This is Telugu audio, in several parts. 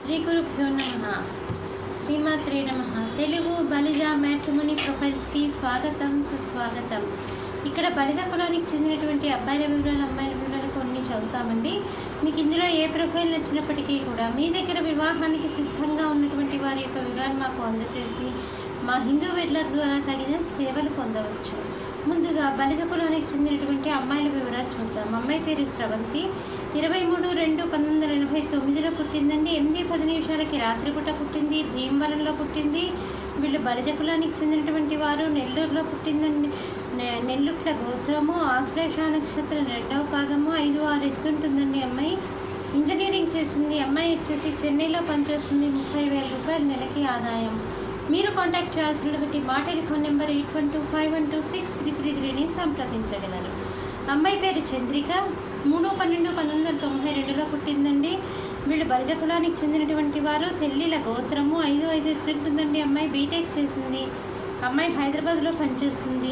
శ్రీ గురుభ్యో నమ శ్రీమాత్రే నమ తెలుగు బలిజ మ్యాట్రిమోనీ ప్రొఫైల్స్కి స్వాగతం సుస్వాగతం ఇక్కడ బలిజ కులానికి చెందినటువంటి అబ్బాయిల వివరాలు అమ్మాయిల వివరాలు కొన్ని చదువుతామండి మీకు ఇందులో ఏ ప్రొఫైల్ నచ్చినప్పటికీ కూడా మీ దగ్గర వివాహానికి సిద్ధంగా ఉన్నటువంటి వారి యొక్క వివరాలు మాకు అందజేసి మా హిందూ వెడ్లర్ ద్వారా తగిన సేవలు పొందవచ్చు ముందుగా బలిజ కులానికి చెందినటువంటి అమ్మాయిల వివరాలు చూద్దాం అమ్మాయి పేరు స్రవంతి ఇరవై మూడు రెండు పంతొమ్మిది వందల ఎనభై తొమ్మిదిలో పుట్టిందండి ఎనిమిది పది నిమిషాలకి రాత్రిపూట పుట్టింది భీమవరంలో పుట్టింది వీళ్ళు బలిజ కులానికి చెందినటువంటి వారు నెల్లూరులో పుట్టిందండి నె- నెల్లుట్ల గోత్రము ఆశ్లేష నక్షత్రం రెండవ పాదము ఐదు ఆరు ఎత్తుంటుందండి అమ్మాయి ఇంజనీరింగ్ చేసింది అమ్మాయి వచ్చేసి చెన్నైలో పనిచేస్తుంది ముప్పై వేల రూపాయల నెలకి ఆదాయం మీరు కాంటాక్ట్ చేయాల్సినటువంటి మా telephone number eight one two five one two six three three త్రీని సంప్రదించగలరు అమ్మాయి పేరు చంద్రిక మూడు పన్నెండు పంతొమ్మిది వందల తొంభై రెండులో పుట్టిందండి వీళ్ళు బలిజ కులానికి చెందినటువంటి వారు తెల్లిల గోత్రము ఐదు ఐదు ఎత్తుంటుందండి అమ్మాయి బీటెక్ చేసింది అమ్మాయి హైదరాబాద్లో పనిచేస్తుంది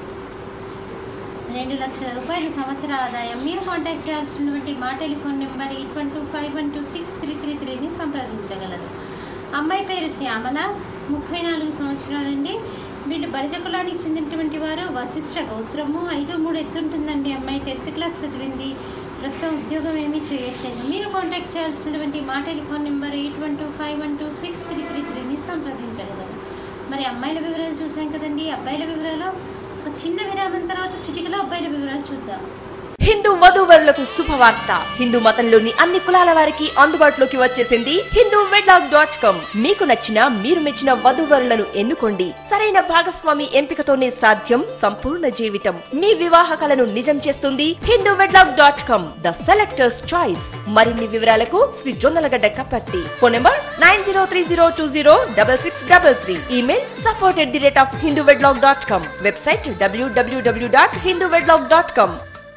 రెండు లక్షల రూపాయల సంవత్సర ఆదాయం మీరు కాంటాక్ట్ చేయాల్సినటువంటి మా telephone number eight one two five one two six three three త్రీని సంప్రదించగలరు అమ్మాయి పేరు శ్యామల ముప్పై నాలుగు సంవత్సరాలండి వీళ్ళు బలిజ కులానికి చెందినటువంటి వారు వశిష్ఠ గోత్రము ఐదు మూడు ఎత్తుంటుందండి అమ్మాయి టెన్త్ క్లాస్ చదివింది ప్రస్తుతం ఉద్యోగం ఏమీ చేయట్లేదు మీరు కాంటాక్ట్ చేయాల్సినటువంటి మా telephone number eight one two five one two six three three త్రీని సంప్రదించగలరు మరి అమ్మాయిల వివరాలు చూసాం కదండి అబ్బాయిల వివరాలు ఒక చిన్న విరామం తర్వాత చిటికలో అబ్బాయిల వివరాలు చూద్దాం హిందూ వధూవరులకు శుభవార్త హిందూ మతంలోని అన్ని కులాల వారికి అందుబాటులోకి వచ్చేసింది హిందూ వెడ్లాక్ డాట్ కామ్ మీకు నచ్చిన మీరు మెచ్చిన వధూవరులను ఎన్నుకోండి సరైన భాగస్వామి ఎంపికతోనే సాధ్యం సంపూర్ణ జీవితం మీ వివాహ కలను నిజం చేస్తుంది Hindu wedlock dot com the selectors choice మరిన్ని వివరాలకు Shri Jonnalagadda Kapparthi phone number nine zero three zero two zero double six double three email support at the rate of Hindu wedlock dot com website W W W dot Hindu wedlock dot com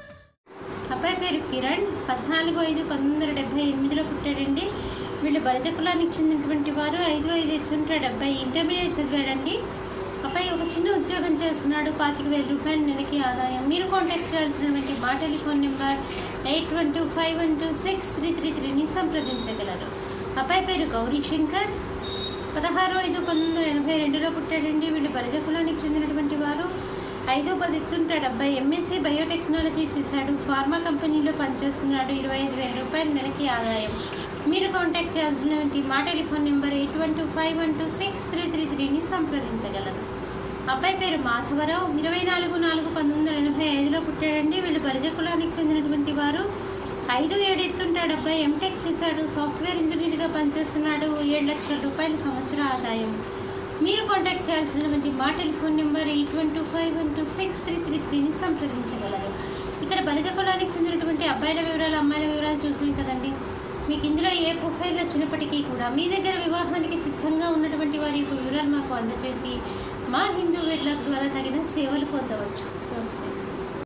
అబ్బాయి పేరు కిరణ్ పద్నాలుగు ఐదు పంతొమ్మిది వందల డెబ్బై ఎనిమిదిలో పుట్టాడండి వీళ్ళు బలిజ కులానికి చెందినటువంటి వారు ఐదు ఐదు ఎత్తుంటాడు అబ్బాయి ఇంటర్మీడియట్ చదివాడండి అబ్బాయి ఒక చిన్న ఉద్యోగం చేస్తున్నాడు పాతిక వేల రూపాయల నెలకి ఆదాయం మీరు కాంటాక్ట్ చేయాల్సినటువంటి మా telephone number eight one two five one two six three three త్రీని సంప్రదించగలరు అబ్బాయి పేరు గౌరీ శంకర్ పదహారు ఐదు పంతొమ్మిది వందల ఎనభై రెండులో పుట్టాడండి వీళ్ళు బలిజ కులానికి చెందినటువంటి వారు ఐదో పది ఎత్తుంటాడు అబ్బాయి ఎంఎస్సీ బయోటెక్నాలజీ చేశాడు ఫార్మా కంపెనీలో పనిచేస్తున్నాడు ఇరవై ఐదు వేల రూపాయల నెలకి ఆదాయం మీరు కాంటాక్ట్ చేయాల్సినటువంటి మా telephone number eight one two five one two six three three త్రీని సంప్రదించగలరు అబ్బాయి పేరు మాధవరావు ఇరవై నాలుగు నాలుగు పంతొమ్మిది వందల ఎనభై ఐదులో పుట్టాడండి వీళ్ళు బలిజ కులానికి చెందినటువంటి వారు ఐదు ఏడు ఎత్తుంటాడు అబ్బాయి ఎంటెక్ చేశాడు సాఫ్ట్వేర్ ఇంజనీర్గా పనిచేస్తున్నాడు ఏడు లక్షల రూపాయల సంవత్సర ఆదాయం మీరు కాంటాక్ట్ చేయాల్సినటువంటి మా telephone number eight one two five one two six three three త్రీని సంప్రదించగలరు ఇక్కడ బలిజ కులానికి చెందినటువంటి అబ్బాయిల వివరాలు అమ్మాయిల వివరాలు చూసాం కదండి మీకు ఇందులో ఏ ప్రొఫైల్ వచ్చినప్పటికీ కూడా మీ దగ్గర వివాహానికి సిద్ధంగా ఉన్నటువంటి వారి యొక్క వివరాలు మాకు అందజేసి మా హిందూ వెడ్లక్ ద్వారా తగిన సేవలు పొందవచ్చు సో